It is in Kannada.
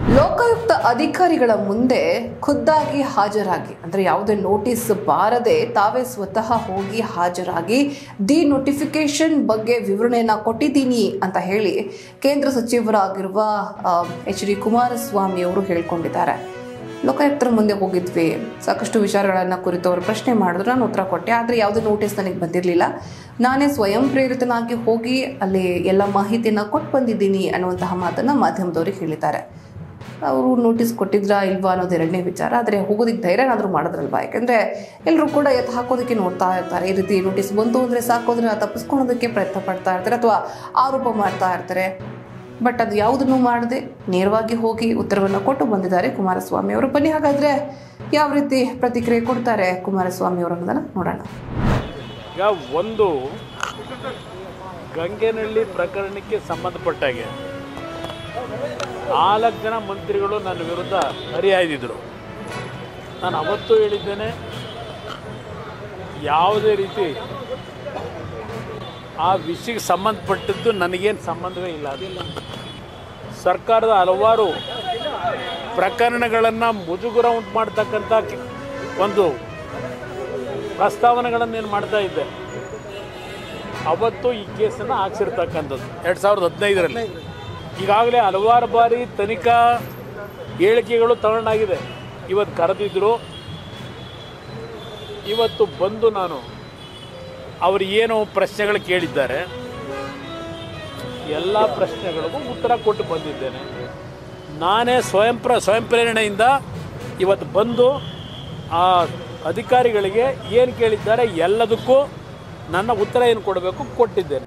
ಲೋಕಾಯುಕ್ತ ಅಧಿಕಾರಿಗಳ ಮುಂದೆ ಖುದ್ದಾಗಿ ಹಾಜರಾಗಿ ಅಂದರೆ ಯಾವುದೇ ನೋಟಿಸ್ ಬಾರದೆ ತಾವೇ ಸ್ವತಃ ಹೋಗಿ ಹಾಜರಾಗಿ ಡಿ ನೋಟಿಫಿಕೇಶನ್ ಬಗ್ಗೆ ವಿವರಣೆಯನ್ನ ಕೊಟ್ಟಿದ್ದೀನಿ ಅಂತ ಹೇಳಿ ಕೇಂದ್ರ ಸಚಿವರಾಗಿರುವ ಎಚ್ ಡಿ ಕುಮಾರಸ್ವಾಮಿ ಅವರು ಹೇಳ್ಕೊಂಡಿದ್ದಾರೆ ಲೋಕಾಯುಕ್ತರ ಮುಂದೆ ಹೋಗಿದ್ವಿ ಸಾಕಷ್ಟು ವಿಚಾರಗಳನ್ನು ಕುರಿತು ಅವರು ಪ್ರಶ್ನೆ ಮಾಡಿದ್ರು ನಾನು ಉತ್ತರ ಕೊಟ್ಟೆ ಆದರೆ ಯಾವುದೇ ನೋಟಿಸ್ ನನಗೆ ಬಂದಿರಲಿಲ್ಲ ನಾನೇ ಸ್ವಯಂ ಪ್ರೇರಿತನಾಗಿ ಹೋಗಿ ಅಲ್ಲಿ ಎಲ್ಲ ಮಾಹಿತಿಯನ್ನು ಕೊಟ್ಟು ಬಂದಿದ್ದೀನಿ ಅನ್ನುವಂತಹ ಮಾತನ್ನು ಮಾಧ್ಯಮದವ್ರಿಗೆ ಹೇಳಿದ್ದಾರೆ ಅವರು ನೋಟಿಸ್ ಕೊಟ್ಟಿದ್ರಾ ಇಲ್ವಾ ಅನ್ನೋದು ಎರಡನೇ ವಿಚಾರ ಆದರೆ ಹೋಗೋದಕ್ಕೆ ಧೈರ್ಯ ಏನಾದರೂ ಮಾಡಿದ್ರಲ್ವಾ ಯಾಕಂದರೆ ಎಲ್ಲರೂ ಕೂಡ ಎತ್ತು ಹಾಕೋದಕ್ಕೆ ನೋಡ್ತಾ ಇರ್ತಾರೆ ಈ ರೀತಿ ನೋಟಿಸ್ ಬಂತು ಅಂದರೆ ಸಾಕು ಅದನ್ನು ತಪ್ಪಿಸ್ಕೊಳೋದಕ್ಕೆ ಪ್ರಯತ್ನ ಪಡ್ತಾ ಇರ್ತಾರೆ ಅಥವಾ ಆರೋಪ ಮಾಡ್ತಾ ಇರ್ತಾರೆ ಬಟ್ ಅದು ಯಾವುದನ್ನು ಮಾಡದೆ ನೇರವಾಗಿ ಹೋಗಿ ಉತ್ತರವನ್ನು ಕೊಟ್ಟು ಬಂದಿದ್ದಾರೆ ಕುಮಾರಸ್ವಾಮಿ ಅವರು ಬನ್ನಿ ಹಾಗಾದರೆ ಯಾವ ರೀತಿ ಪ್ರತಿಕ್ರಿಯೆ ಕೊಡ್ತಾರೆ ಕುಮಾರಸ್ವಾಮಿ ಅವರು ಅನ್ನೋದನ್ನು ನೋಡೋಣ ಈಗ ಒಂದು ಗಂಗೆನಹಳ್ಳಿ ಪ್ರಕರಣಕ್ಕೆ ಸಂಬಂಧಪಟ್ಟಾಗೆ ನಾಲ್ಕು ಜನ ಮಂತ್ರಿಗಳು ನನ್ನ ವಿರುದ್ಧ ಹರಿಹಾಯ್ದಿದ್ರು ನಾನು ಅವತ್ತು ಹೇಳಿದ್ದೇನೆ ಯಾವುದೇ ರೀತಿ ಆ ವಿಷಯಕ್ಕೆ ಸಂಬಂಧಪಟ್ಟದ್ದು ನನಗೇನು ಸಂಬಂಧವೇ ಇಲ್ಲ ಅದಿಲ್ಲ ಸರ್ಕಾರದ ಹಲವಾರು ಪ್ರಕರಣಗಳನ್ನು ಮುಜುಗುರ ಉಂಟು ಮಾಡ್ತಕ್ಕಂಥ ಕೆ- ಒಂದು ಪ್ರಸ್ತಾವನೆಗಳನ್ನೇನು ಮಾಡ್ತಾ ಇದ್ದೆ ಅವತ್ತು ಈ ಕೇಸನ್ನು ಹಾಕ್ಸಿರ್ತಕ್ಕಂಥದ್ದು ಎರಡು ಸಾವಿರದ ಹದಿನೈದರಲ್ಲಿ ಈಗಾಗಲೇ ಹಲವಾರು ಬಾರಿ ತನಿಖಾ ಹೇಳಿಕೆಗಳು ತಗೊಂಡಾಗಿದೆ ಇವತ್ತು ಕರೆದಿದ್ದರು ಇವತ್ತು ಬಂದು ನಾನು ಅವರು ಏನು ಪ್ರಶ್ನೆಗಳು ಕೇಳಿದ್ದಾರೆ ಎಲ್ಲ ಪ್ರಶ್ನೆಗಳಿಗೂ ಉತ್ತರ ಕೊಟ್ಟು ಬಂದಿದ್ದೇನೆ ನಾನೇ ಸ್ವಯಂ ಪ್ರ ಸ್ವಯಂ ಪ್ರೇರಣೆಯಿಂದ ಇವತ್ತು ಬಂದು ಆ ಅಧಿಕಾರಿಗಳಿಗೆ ಏನು ಕೇಳಿದ್ದಾರೆ ಎಲ್ಲದಕ್ಕೂ ನನ್ನ ಉತ್ತರ ಏನು ಕೊಡಬೇಕು ಕೊಟ್ಟಿದ್ದೇನೆ